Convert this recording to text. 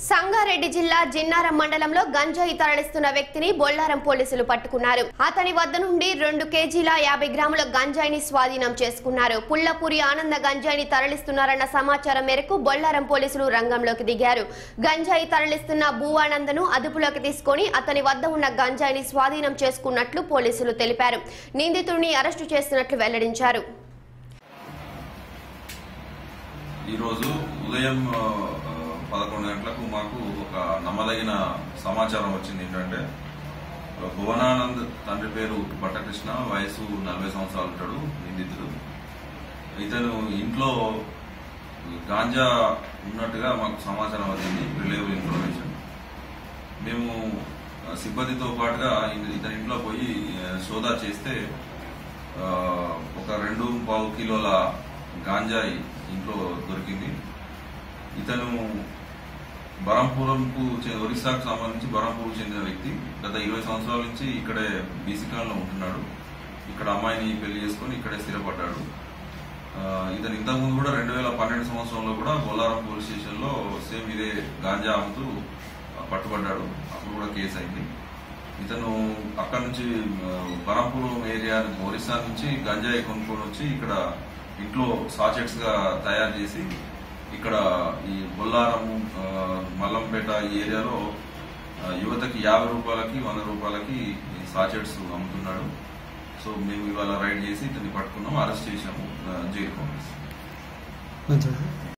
సంగారెడ్డి జిల్లా జిన్నారం మండలంలో గంజాయి తరలిస్తున్న వ్యక్తిని బొల్లారం పోలీసులు పట్టుకున్నారు అతని వద్ద నుండి రెండు కేజీల యాభై గ్రాముల గంజాయిని స్వాధీనం చేసుకున్నారు పుల్లపూరి ఆనంద గంజాయిని తరలిస్తున్నారన్న సమాచారం మేరకు బొల్లారం పోలీసులు రంగంలోకి దిగారు గంజాయి తరలిస్తున్న భూవానందను అదుపులోకి తీసుకొని అతని వద్ద ఉన్న గంజాయిని స్వాధీనం చేసుకున్నట్లు పోలీసులు తెలిపారు నిందితుడిని అరెస్టు చేస్తున్నట్లు వెల్లడించారు ఈరోజు ఉదయం ఆ, ఆ, పదకొండు గంటలకు మాకు ఒక నమ్మదగిన సమాచారం వచ్చింది ఏంటంటే ఆ, భువనానంద్ తండ్రి పేరు భట్టకృష్ణ వయసు నలభై సంవత్సరాలు ఉంటాడు నిందితుడు ఇతను ఇంట్లో గాంజా ఉన్నట్టుగా మాకు సమాచారం అందింది రిలేబుల్ ఇన్ఫర్మేషన్ మేము ఆ, సిబ్బందితో పాటుగా ఇ- ఇతని ఇంట్లో పోయి ఆ, సోదా చేస్తే ఆ, ఒక రెండు పావు కిలోల గాంజాయి ఇంట్లో దొరికింది ఇతను బరంపురంకు చె- ఒరిస్సాకు సంబంధించి బరంపూర్కు చెందిన వ్యక్తి గత ఇరవై సంవత్సరాల నుంచి ఇక్కడే బీసీకాన్లో ఉంటున్నాడు ఇక్కడ అమ్మాయిని పెళ్లి చేసుకొని ఇక్కడే స్థిరపడ్డాడు ఆ, ఇతను ఇంతకుముందు కూడా రెండు వేల పన్నెండు సంవత్సరంలో కూడా బొల్లారం పోలీస్ స్టేషన్లో సేమ్ ఇదే గాంజా అమ్ముతూ ఆ, పట్టుబడ్డాడు అప్పుడు కూడా కేసు అయింది ఇతను అక్కడ నుంచి ఆ, బరంపురం ఏరియా ఒరిస్సా నుంచి గంజాయి కొనుక్కొని వచ్చి ఇక్కడ ఇంట్లో సాచెట్స్ గా తయారు చేసి ఇక్కడ ఈ బొల్లారం ఆ, మల్లంపేట ఈ ఏరియాలో ఆ, యువతకి యాభై రూపాయలకి వంద రూపాయలకి ఈ సాచెట్స్ అమ్ముతున్నాడు సో మేము ఇవాళ రైడ్ చేసి ఇతన్ని పట్టుకున్నాం అరెస్ట్ చేశాము ఆ, జైలు పంపిస్తాం మంచిది